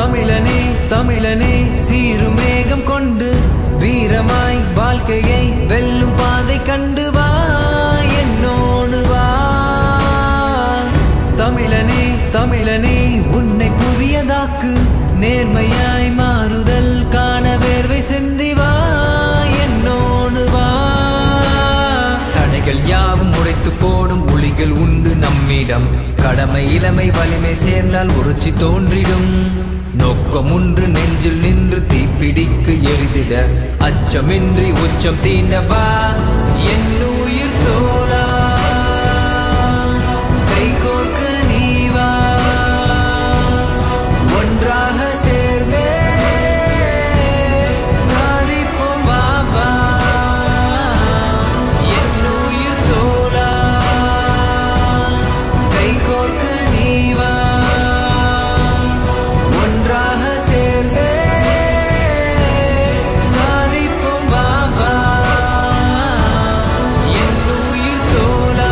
தமிழனே தமிழனே சீருமேகம் கொண்டு வீரமாய் வாழ்க்கையை வெல்லும் பாதை கண்டு வா என்னோடு வா தமிழனே தமிழனே உன்னை புதியதாக்கு நேர்மையாய் மாறுதல் காண வேர்வை சென்றி வா என்னோடு வா தடைகள் யாவும் உடைத்து போடும் ஒளிகள் உண்டு நம்மிடம் கடமை இளமை வலிமை சேர்ந்தால் உறுச்சி தோன்றிடும் நோக்கம் ஒன்று நெஞ்சில் நின்று தீப்பிடிக்கு எரிதிட அச்சமின்றி உச்சம் தீண்டவா என் உயிர் தோழா கைகோர்க்க நீ வா ஒன்றாக சேர்ந்தே சாதிப்போம் வா வா என் உயிர் தோழா கைகோர்க்க நீ வா ஒன்றாக சேர்ந்தே சாதிப்போம் வா வா என் உயிர் தோழா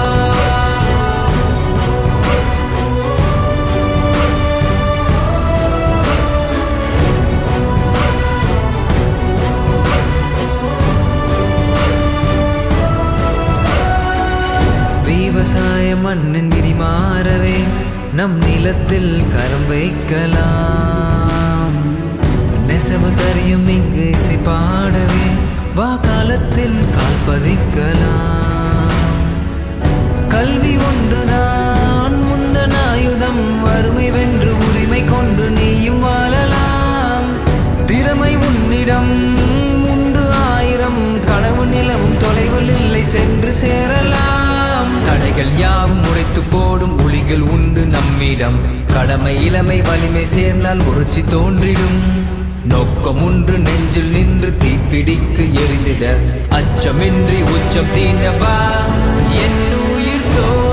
விவசாய மண்ணின் விதி மாறவே நம் நிலத்தில் கரம் வைக்கலாம் நெசவு தறியும் இங்கு இசை பாடவே வா காலத்தில் கால் பதிக்கலாம் கல்வி ஒன்றுதான் முந்தன் ஆயுதம் வறுமை வென்று உரிமை கொண்டு நீயும் வாழலாம் திறமை உன்னிடம் உண்டு ஆயிரம் கனவு நிலவும் தொலைவில் இல்லை சென்று சேரலாம் தடைகள் யாவும் உடைத்து போடும் ஒளிகள் உண்டு நம்மிடம் கடமை இளமை வலிமை சேர்ந்தால் உறுச்சி தோன்றிடும் நோக்கம் ஒன்று நெஞ்சில் நின்று தீப்பிடிக்கு எரிந்திட அச்சமின்றி உச்சம் தீண்டவா என் உயிர் தோ